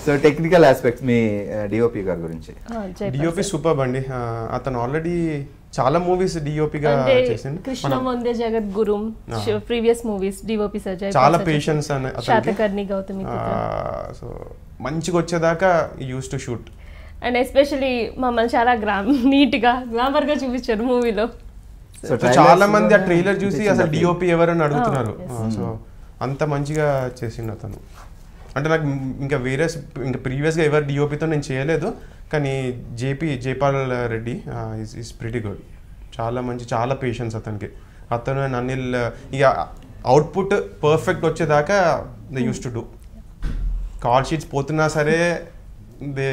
So technical aspects మీ DOP గారి గురించి ఆ, జై డిఓపి సూపర్ అండి ఆ, అతను ఆల్రెడీ చాలా మూవీస్ డిఓపిగా అంటే చేసిండు కృష్ణ మన Vande Jagath Gurum previous movies DOP Sajay చాలా పేషెన్స్ అనే అతనికి శాతకర్ణి గౌతమి సో మంచిగా వచ్చేదాకా used to shoot and especially మమ్మల్ని చాలా గ్రామ్ నీట్ గా గ్లామర్ గా చూపించారు మూవీలో సో చాలా మంది ఆ ట్రైలర్ చూసి అసలు డిఓపి ఎవరని అడుగుతున్నారు సో అంత మంచిగా చేసిండు అతను అంటే నాకు ఇంకా వేరే ఇంకా ప్రీవియస్గా ఎవరు డిఓపితో నేను చేయలేదు కానీ JP Jaipal Reddy is pretty good చాలా మంచి చాలా పేషెన్స్ అతనికి అతను అండ్ అనిల్ ఇక అవుట్పుట్ పర్ఫెక్ట్ వచ్చేదాకా they used to do call sheets పోతున్నా సరే they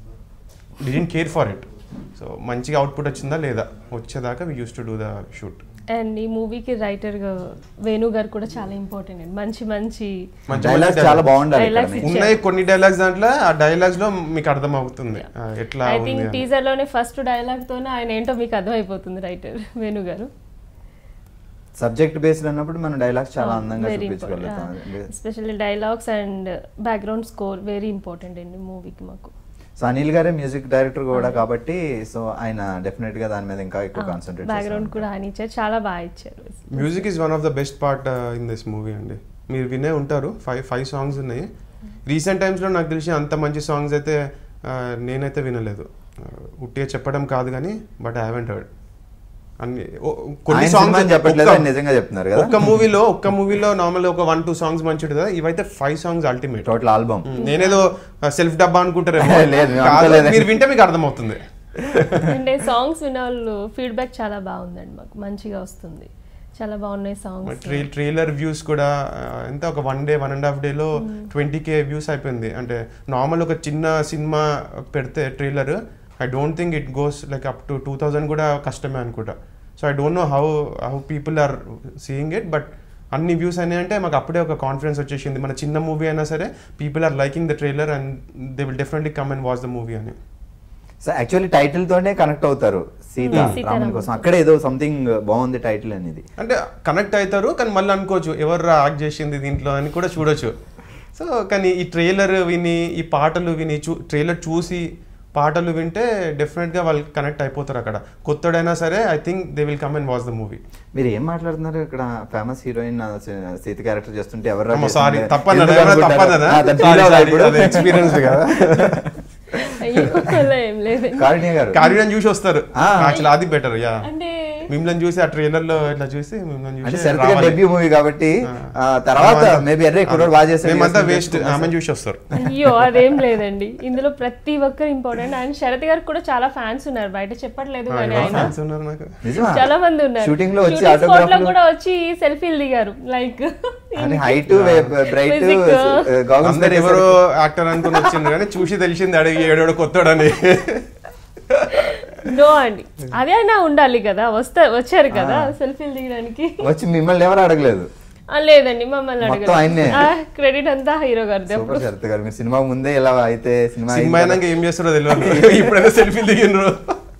didn't care for it so మంచిగా అవుట్పుట్ వచ్చిందా లేదా వచ్చేదాకా we used to do the shoot and ఈ మూవీకి రైటర్ గా వేణు గారు కూడా చాలా ఇంపార్టెంట్ అండి మంచి మంచి మంచి డైలాగ్స్ మంచి చాలా బాగుండాలి ఇక్కడ Dialogues మీకు. ఉన్నాయి కొన్ని డైలాగ్స్ దాంట్లో ఆ డైలాగ్స్ లో మీకు అర్థం అవుతుంది ఆ, ఎట్లా ఐ ఉంది థింక్ అని. టీజర్ లోనే ఫస్ట్ డైలాగ్ తోనే ఆయన ఏంటో మీకు అర్థమైపోతుంది రైటర్ వేణు గారు సబ్జెక్ట్ బేస్డ్ అన్నప్పుడు మనం డైలాగ్స్ చాలా అందంగా వెరీ చూపించగలుగుతాం especially dialogues and background score very important అండి మూవీకి మాకు సో అనిల్ గారే మ్యూజిక్ డైరెక్టర్ కూడా కాబట్టి సో ఆయన డెఫినెట్ గా దాని మీద ఇంకా ఎక్కువ కాన్సన్ట్రేట్ బ్యాక్గ్రౌండ్ కూడా ఆయన ఇచ్చారు చాలా బాగా ఇచ్చారు music is one of the best part in this movie అండి మీరు వినే ఉంటారు ఫైవ్ ఫైవ్ సాంగ్స్ ఉన్నాయి రీసెంట్ టైమ్స్లో నాకు తెలిసి అంత మంచి సాంగ్స్ అయితే ఆ, నేనైతే వినలేదు ఆ, ఉట్టిగా చెప్పడం కాదు కానీ బట్ ఐ హావెంట్ హర్డ్ అన్ని ఓ- కొన్ని ఆయన సినిమా అని చెప్పట్లేదు, ఒక్క- ఆయన నిజంగా చెప్తున్నారు కదా? ఒక్క మూవీలో ఒక్క మూవీలో నార్మల్ ఒక వన్ టూ సాంగ్స్ మంచి ఉంటుంది కదా ఇవైతే five songs ultimate total album నేనేదో సెల్ఫ్ డబ్బా అనుకుంటారేమో లేదు, మేము కాదు, అనుకోలేదండి. మీరు వింటే మీకు అర్థమవుతుంది అంటే సాంగ్స్ విన్న వాళ్ళు ఫీడ్బ్యాక్ చాలా బాగుందండి మాకు మంచిగా వస్తుంది చాలా బాగున్నాయి సాంగ్స్ ట్రే ట్రైలర్ వ్యూస్ కూడా ఆ, ఎంత ఒక one day one and half డేలో ట్వంటీ కే వ్యూస్ అయిపోయింది అంటే నార్మల్ ఒక చిన్న సినిమా పెడితే trailer I don't think it goes like up to two thousand కూడా కష్టమే అనుకుంటా so I don't know how how people are seeing it but అన్ని వ్యూస్ అయినాయి అంటే మాకు అప్పుడే ఒక కాన్ఫిడెన్స్ వచ్చేసింది మన చిన్న మూవీ అయినా సరే people are liking the trailer and they will definitely come and watch the movie అని సో యాక్చువల్లీ టైటిల్ తోనే కనెక్ట్ అవుతారు సీత Hmm. సీతారామన్ రాముని కోసం అక్కడ ఏదో సంథింగ్ బాగుంది టైటిల్ అనేది అంటే కనెక్ట్ అవుతారు కానీ మళ్ళీ అనుకోవచ్చు ఎవరు యాక్ట్ చేసింది దీంట్లో అని కూడా చూడొచ్చు సో కానీ ఈ ట్రైలర్ విని ఈ పాటలు విని చూ ట్రైలర్ చూసి పాటలు వింటే డెఫినెట్గా వాళ్ళు కనెక్ట్ అయిపోతారు అక్కడ కొత్తడైనా సరే I think they will come and watch the movie మీరు ఏం మాట్లాడుతున్నారు ఇక్కడ ఫేమస్ హీరోయిన్ సీత క్యారెక్టర్ చేస్తుంటే ఎవరు సారీ తప్పన్నా తప్పన్నా ఎక్స్పీరియన్స్ కదా అయ్యో అలా ఏం లేదండి కారుణ్య గారు కార్యని చూసి వస్తారు Ah. యాక్చువల్ అది బెటర్ యా అంటే మిమ్మల్ని చూసి ఆ ట్రైలర్ లో ఇట్లా చూసి మిమ్మల్ని అంటే చూసి సరిగ్గా రావాలి. డెబ్యూ మూవీ కాబట్టి ఆ. ఆ, తర్వాత మేబీ ఎర్రే కుర్రోడు బాగా చేశాడు మేమంతా చేస్తుంటే వేస్ట్ ఆమెను చూసి వస్తారు అయ్యో అదేం లేదండి ఇందులో ప్రతి ఒక్కరు ఇంపార్టెంట్ అండ్ శరత్ గారికి కూడా చాలా ఫ్యాన్స్ ఉన్నారు బయట చెప్పట్లేదు కానీ ఆయన ఫ్యాన్స్ ఉన్నారు నాకు నిజమా చాలా మంది ఉన్నారు షూటింగ్ లో వచ్చి Shooting spot లో ఆటోగ్రాఫ్ కూడా వచ్చి సెల్ఫీలు దిగారు లైక్ అని హైట్ బ్రైట్ Physic. గాగల్స్ అందరు ఎవరో యాక్టర్ అనుకుని వచ్చింది కానీ చూసి తెలిసింది అడిగి ఏడోడు కొత్తోడని నో అండి అదే అయినా ఉండాలి కదా వస్తా వచ్చారు కదా సెల్ఫీలు దిగడానికి వచ్చి మిమ్మల్ని ఎవరు అడగలేదు ఆ, లేదండి మమ్మల్ని మొత్తం ఆయన్నే. అడగలేదు క్రెడిట్ అంతా హీరో గారిది సూపర్ శరత్ గారు మీరు సినిమా ముందే ఇలా అయితే సినిమా సినిమా అయినాక ఏం చేస్తారో తెలియదు ఇప్పుడైనా సెల్ఫీ దిగినరు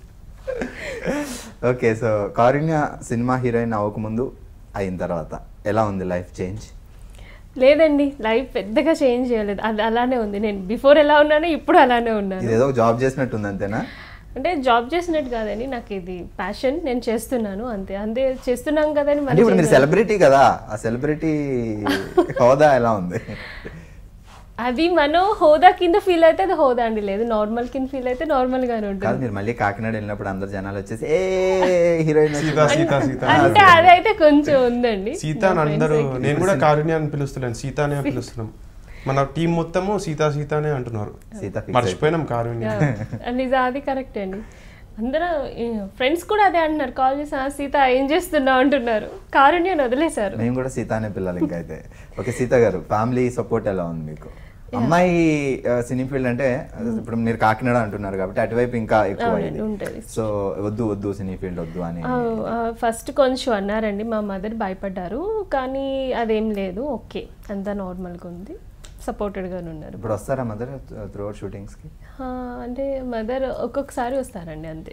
ఓకే సో కారుణ్య సినిమా హీరోయిన్ అవ్వకముందు అయిన తర్వాత ఎలా ఉంది లైఫ్ చేంజ్ లేదండి లైఫ్ పెద్దగా చేంజ్ చేయలేదు అది అలానే ఉంది నేను బిఫోర్ ఎలా ఉన్నానో ఇప్పుడు అలానే ఉన్నాను ఇదేదో జాబ్ చేసినట్టుంది అంతేనా అంటే జాబ్ చేసినట్టు కాదండి నాకు ఇది ప్యాషన్ నేను చేస్తున్నాను అంతే అంతే చేస్తున్నాం కదని అంటే ఇప్పుడు మీరు మరి సెలబ్రిటీ కదా ఆ సెలబ్రిటీ హోదా ఎలా ఉంది అది మనం హోదా కింద ఫీల్ అయితే అది హోదా అండి లేదు నార్మల్ కింద ఫీల్ అయితే నార్మల్ గానే కాదు ఉంటుంది మీరు మళ్ళీ కాకినాడ వెళ్ళినప్పుడు అందరు జనాలు వచ్చేసి ఏ హీరోయిన్ సీత సీత సీత అంటే అది అయితే కొంచెం ఉందండి సీత అని అందరూ నేను కూడా కారుణ్య అని పిలుస్తున్నాను సీత అనే పిలుస్తున్నాం మన టీం మొత్తము సీత సీత అనే అంటున్నారు సీత fix మర్చిపోయినాం కారుణ్య నిజం అది కరెక్ట్ అండి అందరూ ఫ్రెండ్స్ కూడా అదే అంటున్నారు కాల్ చేసి "ఆ, సీత ఏం చేస్తున్నావు అంటున్నారు కారుణ్యాన్ని వదిలేశారు మేము కూడా సీత అనే పిల్లలు ఇంకా అయితే ఓకే సీత గారు ఫ్యామిలీ సపోర్ట్ ఎలా ఉంది మీకు అమ్మాయి ఆ, సినీ ఫీల్డ్ అంటే ఇప్పుడు మీరు కాకినాడ అంటున్నారు కాబట్టి అటువైపు ఇంకా ఎక్కువ అవునండి, అయింది ఉంటది. సో వద్దు వద్దు సినీ ఫీల్డ్ వద్దు అని ఫస్ట్ కొంచెం అన్నారండి మా మదర్ భయపడ్డారు కానీ అదేం లేదు ఓకే అంతా నార్మల్గా ఉంది సపోర్టెడ్గానే ఉన్నారు ఇప్పుడు వస్తారా మదర్ త్రూ అవుట్ షూటింగ్స్ కి ఆ, అంటే మదర్ ఒక్కొక్కసారి వస్తారండి అంతే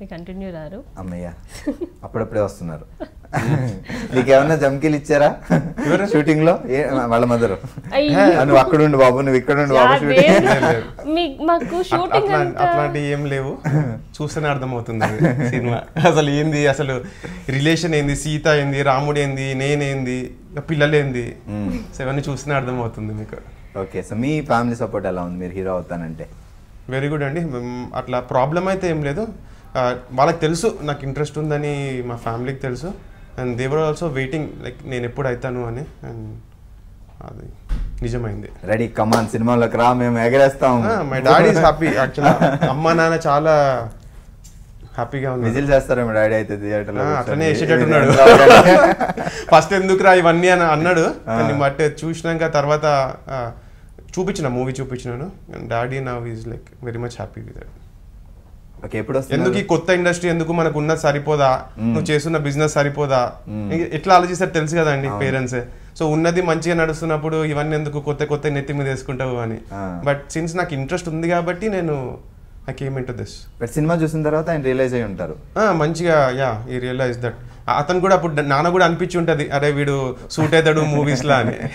కంటిన్యూ రారు అమ్మయ్య అప్పుడప్పుడే వస్తున్నారు నీకేమన్నా జమ్కీలు ఇచ్చారా షూటింగ్ లో ఏ వాళ్ళ మదర్ అయ్యో. నువ్వు అక్కడ ఉండు బాబు నువ్వు ఇక్కడ ఉండు బాబు షూటింగ్ అదేం- మీ- మాకు షూటింగ్ అట్లా అంతా అట్లాంటివి ఏం లేవు చూస్తేనే అర్థమవుతుంది అది సినిమా అసలు ఏంది అసలు రిలేషన్ ఏంది సీత ఏంది రాముడు ఏంది నేనేంది పిల్లలు ఏంది సో ఇవన్నీ చూస్తేనే అర్థమవుతుంది మీకు ఓకే సో మీ ఫ్యామిలీ సపోర్ట్ ఎలా ఉంది మీరు హీరో అవుతానంటే వెరీ గుడ్ అండి మ్మ్, అట్లా ప్రాబ్లం అయితే ఏం లేదు ఆ, వాళ్ళకి తెలుసు నాకు ఇంట్రెస్ట్ ఉందని మా ఫ్యామిలీకి తెలుసు and they are also waiting like నేను ఎప్పుడు అవుతాను అని అండ్ అది నిజమైంది రెడీ కమాన్ సినిమాలోకి రా మేము ఎగరేస్తాం my daddy is happy actually అమ్మ నాన్న చాలా హ్యాపీగా ఉంది విజిల్ చేస్తారా మీ డాడీ అయితే థియేటర్ లో ఆ, అట్లనే కూర్చొని? వేసేటట్టున్నాడు ఫస్ట్ ఎందుకురా ఇవన్నీ అని అన్నాడు కానీ బట్ చూసినాక తర్వాత ఆ, చూపించిన మూవీ చూపించినాను daddy now is like very much happy with okay ఎప్పుడు ఎందుకు ఈ వస్తుంది కొత్త ఇండస్ట్రీ ఎందుకు మనకు ఉన్నది సరిపోదా నువ్వు చేస్తున్న బిజినెస్ సరిపోదా ఇంక ఎట్లా ఆలోచిస్తారు తెలుసు కదండి పేరెంట్స్ సో ఉన్నది మంచిగా నడుస్తున్నప్పుడు ఇవన్నీ ఎందుకు కొత్త కొత్త నెత్తి మీద వేసుకుంటావు అని ఆ. బట్ సిన్స్ నాకు ఇంట్రెస్ట్ ఉంది కాబట్టి నేను I came into this but సినిమా చూసిన తర్వాత ఆయన రియలైజ్ అయి ఉంటారు మంచిగా యా ఈ రియలైజ్ దట్ అతను కూడా అప్పుడు నాన్న కూడా అనిపించి ఉంటది అరే వీడు సూట్ అవుతాడు మూవీస్ లా అని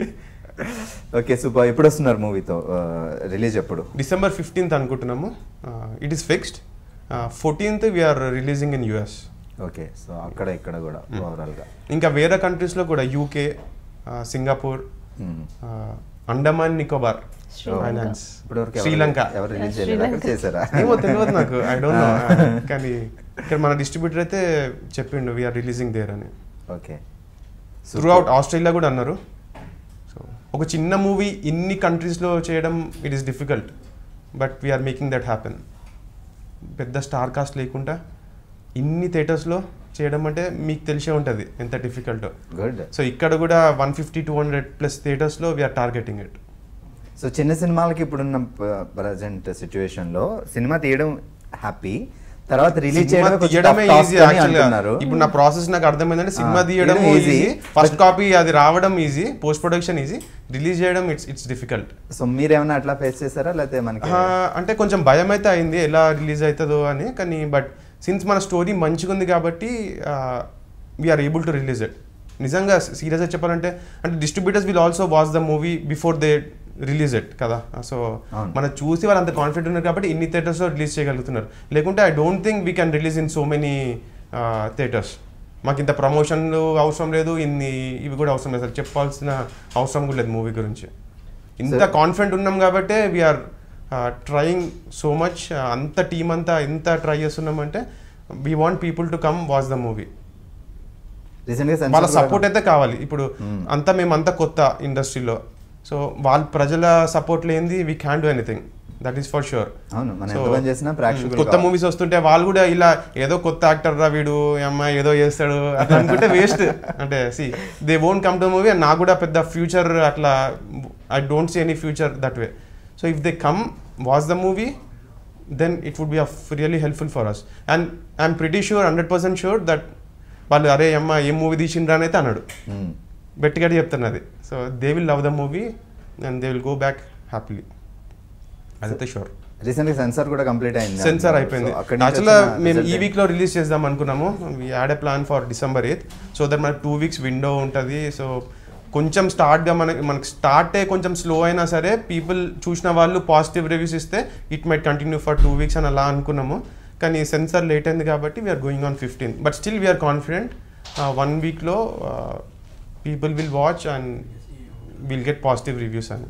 ఓకే సూపర్ ఎప్పుడు వస్తున్నారు మూవీతో రిలీజ్ ఎప్పుడు డిసెంబర్ ఫిఫ్టీన్త్ అనుకుంటున్నాము it is fixed fourteenth we are releasing in US okay so అక్కడ ఇక్కడ కూడా ఓవరాల్ గా ఇంకా వేరే కంట్రీస్లో కూడా UK Singapore hmm. Andaman Nicobar Sri Lanka. Islands ఇప్పటివరకు ఎవరు- శ్రీలంక ఎవరు రిలీజ్ Yeah, చేయలేదు అక్కడ శ్రీలంక. చేశారా ఏమో తెలియదు నాకు ఐ డోంట్ నో కానీ ఇక్కడ మన డిస్ట్రిబ్యూటర్ అయితే చెప్పిండు వీఆర్ రిలీజింగ్ దేర్ అని ఓకే త్రూ అవుట్ ఆస్ట్రేలియా కూడా అన్నారు సో ఒక చిన్న మూవీ ఇన్ని కంట్రీస్లో చేయడం it is difficult but we are making that happen పెద్ద స్టార్ కాస్ట్ లేకుండా ఇన్ని థియేటర్స్లో చేయడం అంటే మీకు తెలిసే ఉంటుంది ఎంత డిఫికల్టో గుడ్ సో ఇక్కడ కూడా one fifty two hundred plus థియేటర్స్లో వీఆర్ టార్గెటింగ్ ఇట్ సో చిన్న సినిమాలకి ఇప్పుడున్న ప్రజెంట్ సిచ్యువేషన్ లో సినిమా తీయడం హ్యాపీ తర్వాత రిలీజ్ సినిమా చేయడం కొంచెం తీయడమే tough ఈజీ task అని యాక్చువల్గా అంటున్నారు ఇప్పుడు నా ప్రాసెస్ నాకు అర్థమైందంటే సినిమా ఆ, తీయడం తీయడం easy easy, first but- copy అది రావడం easy post production easy release చేయడం ఇట్స్ ఇట్స్ డిఫికల్ట్ సో మీరేమైనా అట్లా ఫేస్ చేశారా లేకపోతే మనకి అంటే కొంచెం భయం అయితే అయింది ఎలా రిలీజ్ అవుతుందో అని కానీ బట్ సిన్స్ మన స్టోరీ మంచిగా ఉంది కాబట్టి we are able to release it నిజంగా సీరియస్గా చెప్పాలంటే అంటే distributors will also watch the movie before they release it కదా సో అవును. మనం చూసి వాళ్ళు అంత కాన్ఫిడెంట్ ఉన్నారు కాబట్టి ఇన్ని థియేటర్స్లో రిలీజ్ చేయగలుగుతున్నారు లేకుంటే I don't think we can release in so many theatres మాకు ఇంత ప్రమోషన్లు అవసరం లేదు ఇన్ని ఇవి కూడా అవసరం లేదు అసలు చెప్పాల్సిన అవసరం కూడా లేదు మూవీ గురించి ఇంత కాన్ఫిడెంట్ ఉన్నాం కాబట్టే వీఆర్ ట్రయింగ్ సో మచ్ అంత టీం అంతా ఎంత ట్రై చేస్తున్నామంటే we want people to come watch the movie recent గా వాళ్ళ censor సపోర్ట్ కూడా- అయితే కావాలి ఇప్పుడు అంతా మేము అంతా కొత్త ఇండస్ట్రీలో సో వాళ్ళ ప్రజల సపోర్ట్ లేనిది we can do anything that is for sure అవును మనం ఎంత పని చేసినా ప్రేక్షకులు కొత్త కావాలి. మూవీస్ వస్తుంటే వాళ్ళు కూడా ఇలా ఏదో కొత్త యాక్టర్ రా వీడు ఈ అమ్మాయి ఏదో చేస్తాడు అట్లా అనుకుంటే వేస్ట్ అంటే see they won't come to movie and నాకు కూడా పెద్ద ఫ్యూచర్ అట్లా I don't see any future that way so if they come watch the movie then it would be really helpful for us and I'm pretty sure hundred percent sure that వాళ్ళు అరే అమ్మ ఏం movie తీసిండ్రా అని అయితే అన్నాడు hmm. గట్టిగా చెప్తున్నది so they will love the movie and they will go back happily అదైతే షూర్ రీసెంట్ గా సెన్సార్ కూడా కంప్లీట్ అయింది సెన్సార్ అయిపోయింది So, అక్కడి నుంచి యాక్చువల్గా వచ్చిన మేము ఈ result వీక్లో రిలీజ్ చేద్దాం అనుకున్నాము we add a plan for December eighth so that మనకి టూ వీక్స్ విండో ఉంటుంది సో కొంచెం స్టార్ట్గా మనకి మనకి స్టార్టే కొంచెం స్లో అయినా సరే పీపుల్ చూసిన వాళ్ళు పాజిటివ్ రివ్యూస్ ఇస్తే it might continue for two weeks అని అలా అనుకున్నాము కానీ సెన్సార్ లేట్ అయింది కాబట్టి we're going on fifteen but still we're confident one వీక్లో people will watch and will get positive reviews అని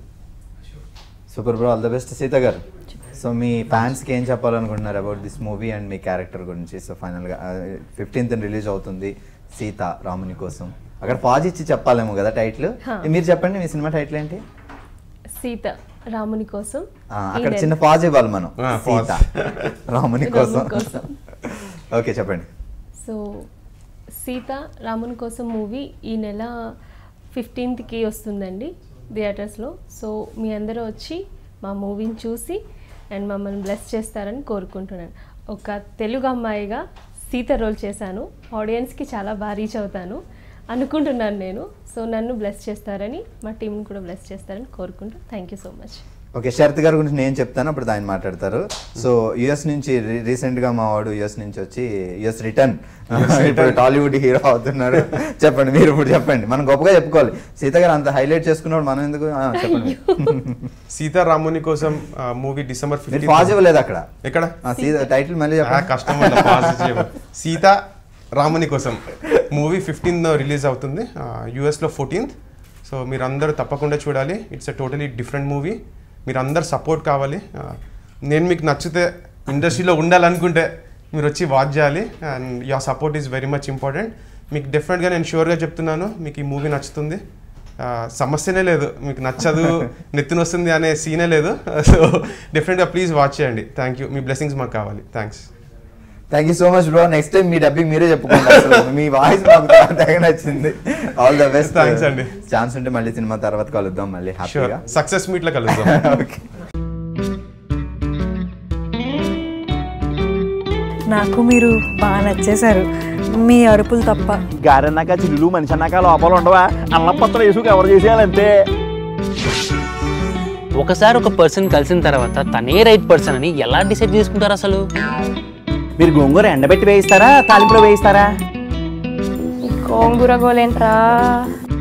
super bro all the best Seetha garu so మీ ఫ్యాన్స్కి ఏం చెప్పాలనుకుంటున్నారు అబౌట్ దిస్ మూవీ అండ్ మీ క్యారెక్టర్ గురించి సో ఫైనల్గా ఫిఫ్టీన్త్ రిలీజ్ అవుతుంది సీత రాముని కోసం అక్కడ పాజ్ ఇచ్చి చెప్పాలేమో కదా టైటిల్ హా. మీరు చెప్పండి మీ సినిమా టైటిల్ ఏంటి సీత రాముని కోసం ఆ, ఈ అక్కడ నెల- చిన్న పాజ్ ఇవ్వాలి మనం ఆ, సీత రాముని కోసం రాముని కోసం. ఓకే చెప్పండి సో సీత రాముని కోసం మూవీ ఈ నెల ఫిఫ్టీన్త్కి వస్తుందండి థియేటర్స్లో సో మీ అందరూ వచ్చి మా మూవీని చూసి అండ్ మమ్మల్ని బ్లెస్ చేస్తారని కోరుకుంటున్నాను ఒక తెలుగు అమ్మాయిగా సీత రోల్ చేశాను ఆడియన్స్కి చాలా బాగా రీచ్ అవుతాను అనుకుంటున్నాను నేను సో నన్ను బ్లెస్ చేస్తారని మా టీంని కూడా బ్లెస్ చేస్తారని కోరుకుంటూ thank you so much okay Sarath గారి గురించి నేను చెప్తాను అప్పుడు ఆయన మాట్లాడతారు సో యుఎస్ నుంచి రీ- రీసెంట్ గా మా వాడు యుఎస్ నుంచి వచ్చి యుఎస్ రిటర్న్ ఇప్పుడు టాలీవుడ్ హీరో అవుతున్నారు చెప్పండి మీరు ఇప్పుడు చెప్పండి మనం గొప్పగా చెప్పుకోవాలి సీత గారు అంత హైలైట్ చేసుకున్నాడు మనం ఎందుకు ఆ, చెప్పండి సీతారాముని కోసం మూవీ డిసెంబర్ మీరు ఫిఫ్టీన్ పాజ్ ఇవ్వలేదు అక్కడ ఎక్కడ ఆ, సీత టైటిల్ మళ్ళీ ఆ, చెప్పండి కష్టం వల్ల pause చేయము. సీత రాముని కోసం మూవీ ఫిఫ్టీన్త్ రిలీజ్ అవుతుంది యూఎస్లో ఫోర్టీన్త్ సో మీరు అందరూ తప్పకుండా చూడాలి it's a totally different movie మీరు అందరు సపోర్ట్ కావాలి ఆ, నేను మీకు నచ్చితే ఇండస్ట్రీలో ఉండాలనుకుంటే మీరు వచ్చి వాచ్ చేయాలి and your support is very much important మీకు డెఫినెట్గా నేను షూర్గా చెప్తున్నాను మీకు ఈ మూవీ నచ్చుతుంది ఆ, సమస్యనే లేదు మీకు నచ్చదు నెత్తిన వస్తుంది అనే సీనే లేదు సో డెఫినెట్గా ప్లీజ్ వాచ్ చేయండి థ్యాంక్ యూ మీ బ్లెస్సింగ్స్ మాకు కావాలి thanks thank you so much bro next time మీ డబ్బింగ్ మీరే చెప్పుకోండి అసలు మీ వాయిస్ మాకు చాలా తెగ నచ్చింది ఆల్ ద బెస్ట్ Thanks అండి. ఛాన్స్ ఉంటే మళ్ళీ సినిమా తర్వాత కలుద్దాం మళ్ళీ షూర్ హ్యాపీగా సక్సెస్ మీట్లో కలుద్దాం ఓకే నాకు మీరు బాగా నచ్చేశారు మీ అరుపులు తప్ప గారన్నాక చిల్లులు మనిషి అన్నాక లోపల ఉండవా అల్లం పత్రం వేసుకు కవర్ చేసేయాలంతే ఒకసారి ఒక పర్సన్ కలిసిన తర్వాత తనే రైట్ పర్సన్ అని ఎలా డిసైడ్ చేసుకుంటారు అసలు మీరు గోంగూర ఎండబెట్టి వేయిస్తారా తాలింపులో వేయిస్తారా గోంగూర గోలేంట్రా